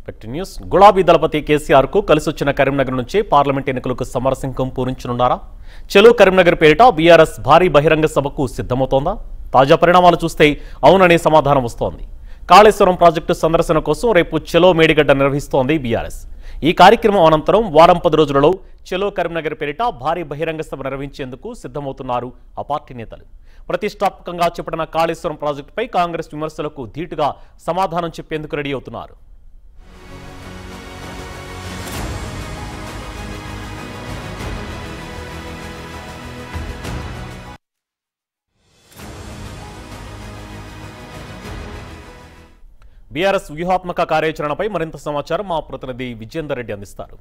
back to news గులాబీ దళపతి కేసీఆర్ కు కలిసొచ్చిన కరీంనగర్ నుంచి పార్లమెంట్ ఎన్నికలకు సమరసింహం పూరించనున్నారా చెలో కరీంనగర్ పేరిట బీఆర్ఎస్ భారీ బహిరంగ సభకు సిద్ధమవుతోందా తాజా పరిణామాలు చూస్తే అవుననే సమాధానం వస్తోంది కాళేశ్వరం ప్రాజెక్టు సందర్శన కోసం రేపు చెలో మేడిగడ్డ నిర్వహిస్తోంది బీఆర్ఎస్ ఈ కార్యక్రమం అనంతరం వారం పది రోజులలో చెలో కరీంనగర్ పేరిట భారీ బహిరంగ సభ నిర్వహించేందుకు సిద్ధమవుతున్నారు ఆ పార్టీ నేతలు ప్రతిష్టాత్మకంగా చేపట్టిన కాళేశ్వరం ప్రాజెక్టుపై కాంగ్రెస్ విమర్శలకు ధీటుగా సమాధానం చెప్పేందుకు రెడీ అవుతున్నారు బీఆర్ఎస్ వ్యూహాత్మక కార్యాచరణపై మరింత సమాచారం మా ప్రతినిధి విజేందర్ రెడ్డి అందిస్తారు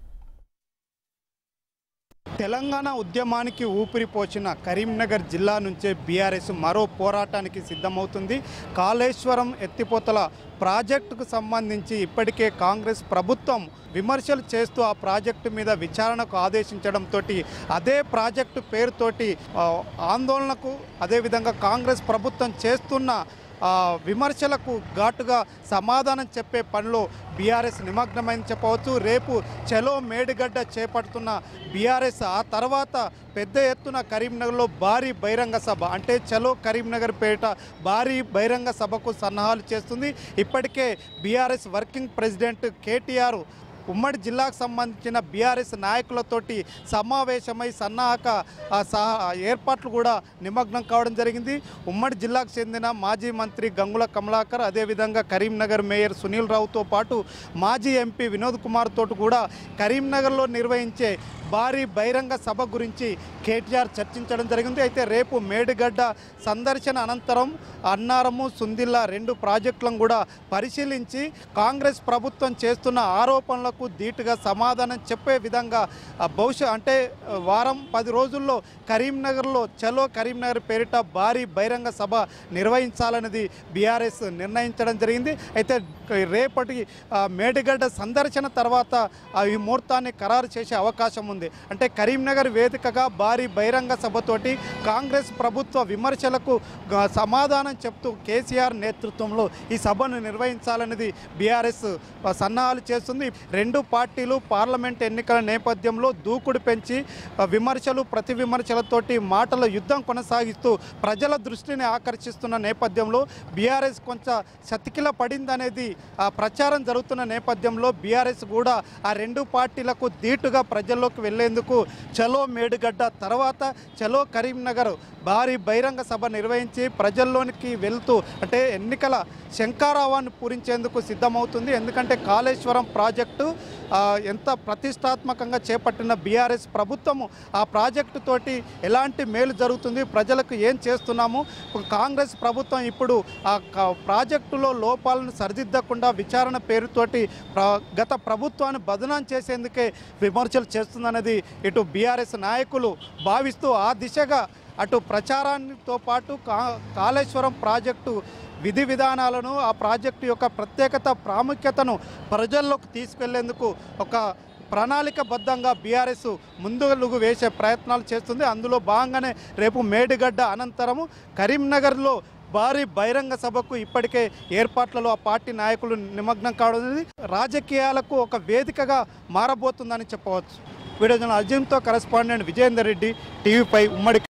తెలంగాణ ఉద్యమానికి ఊపిరిపోచిన కరీంనగర్ జిల్లా నుంచే బీఆర్ఎస్ మరో పోరాటానికి సిద్ధమవుతుంది కాళేశ్వరం ఎత్తిపోతల ప్రాజెక్టుకు సంబంధించి ఇప్పటికే కాంగ్రెస్ ప్రభుత్వం విమర్శలు చేస్తూ ఆ ప్రాజెక్టు మీద విచారణకు ఆదేశించడంతో అదే ప్రాజెక్టు పేరుతోటి ఆ, ఆందోళనకు అదేవిధంగా కాంగ్రెస్ ప్రభుత్వం చేస్తున్న ఆ, విమర్శలకు ఘాటుగా సమాధానం చెప్పే పనిలో బీఆర్ఎస్ నిమగ్నమైంది చెప్పవచ్చు రేపు చలో మేడిగడ్డ చేపడుతున్న బీఆర్ఎస్ ఆ తర్వాత పెద్ద ఎత్తున కరీంనగర్లో భారీ బహిరంగ సభ అంటే చలో కరీంనగర్ పేట భారీ బహిరంగ సభకు సన్నాహాలు చేస్తుంది ఇప్పటికే బీఆర్ఎస్ వర్కింగ్ ప్రెసిడెంట్ కేటీఆర్ ఉమ్మడి జిల్లాకు సంబంధించిన బీఆర్ఎస్ నాయకులతోటి సమావేశమై సన్నాహక ఆ, సహా ఏర్పాట్లు కూడా నిమగ్నం కావడం జరిగింది ఉమ్మడి జిల్లాకు చెందిన మాజీ మంత్రి గంగుల కమలాకర్ అదేవిధంగా కరీంనగర్ మేయర్ సునీల్ రావుతో పాటు మాజీ ఎంపీ వినోద్ కుమార్ తోటి కూడా కరీంనగర్లో నిర్వహించే భారీ బహిరంగ సభ గురించి కేటీఆర్ చర్చించడం జరిగింది అయితే రేపు మేడిగడ్డ సందర్శన అనంతరం అన్నారము సుందిల్లా రెండు ప్రాజెక్టులను కూడా పరిశీలించి కాంగ్రెస్ ప్రభుత్వం చేస్తున్న ఆరోపణలకు ధీటుగా సమాధానం చెప్పే విధంగా ఆ, బహుశా అంటే ఆ, వారం పది రోజుల్లో కరీంనగర్లో చలో కరీంనగర్ పేరిట భారీ బహిరంగ సభ నిర్వహించాలనేది బీఆర్ఎస్ నిర్ణయించడం జరిగింది అయితే రేపటి ఆ, మేడిగడ్డ సందర్శన తర్వాత ఆ, ఈ ముహూర్తాన్ని ఖరారు చేసే అవకాశం ఉంది అంటే కరీంనగర్ వేదికగా భారీ బహిరంగ సభతోటి కాంగ్రెస్ ప్రభుత్వ విమర్శలకు గ- సమాధానం చెప్తూ కేసీఆర్ నేతృత్వంలో ఈ సభను నిర్వహించాలనేది బీఆర్ఎస్ సన్నాహాలు చేస్తుంది రెండు పార్టీలు పార్లమెంట్ ఎన్నికల నేపథ్యంలో దూకుడు పెంచి ఆ, విమర్శలు ప్రతి విమర్శలతోటి మాటల యుద్ధం కొనసాగిస్తూ ప్రజల దృష్టిని ఆకర్షిస్తున్న నేపథ్యంలో బీఆర్ఎస్ కొంచెం చతికిల పడిందనేది ఆ ప్రచారం జరుగుతున్న నేపథ్యంలో బీఆర్ఎస్ కూడా ఆ రెండు పార్టీలకు ధీటుగా ప్రజల్లోకి వెళ్లేందుకు చలో మేడుగడ్డ తర్వాత చలో కరీంనగర్ భారీ బహిరంగ సభ నిర్వహించి ప్రజల్లోనికి వెళ్తూ అంటే ఎన్నికల శంకారావాన్ని పూరించేందుకు సిద్ధమవుతుంది ఎందుకంటే కాళేశ్వరం ప్రాజెక్టు ఆ, ఎంత ప్రతిష్టాత్మకంగా చేపట్టిన బీఆర్ఎస్ ప్రభుత్వము ఆ ప్రాజెక్టు తోటి ఎలాంటి మేలు జరుగుతుంది ప్రజలకు ఏం చేస్తున్నాము కాంగ్రెస్ ప్రభుత్వం ఇప్పుడు ఆ క- ప్రాజెక్టులో లోపాలను సరిదిద్దకుండా విచారణ పేరుతోటి ప్ర- గత ప్రభుత్వాన్ని బదనాం చేసేందుకే విమర్శలు చేస్తుందన్నది ఇటు బీఆర్ఎస్ నాయకులు భావిస్తూ ఆ దిశగా అటు ప్రచారానితో పాటు కా కాళేశ్వరం ప్రాజెక్టు విధి విధానాలను ఆ ప్రాజెక్టు యొక్క ప్రత్యేకత ప్రాముఖ్యతను ప్రజల్లోకి తీసుకెళ్లేందుకు ఒక ప్రణాళికబద్ధంగా బీఆర్ఎస్ ముందుగు వేసే ప్రయత్నాలు చేస్తుంది అందులో భాగంగానే రేపు మేడిగడ్డ అనంతరము కరీంనగర్లో భారీ బహిరంగ సభకు ఇప్పటికే ఏర్పాట్లలో ఆ పార్టీ నాయకులు నిమగ్నం కావడం అనేది రాజకీయాలకు ఒక వేదికగా మారబోతుందని చెప్పవచ్చు వీడియో జర్నల్ అర్జున్తో కరెస్పాండెంట్ విజయేందర్ రెడ్డి టీవీపై ఉమ్మడి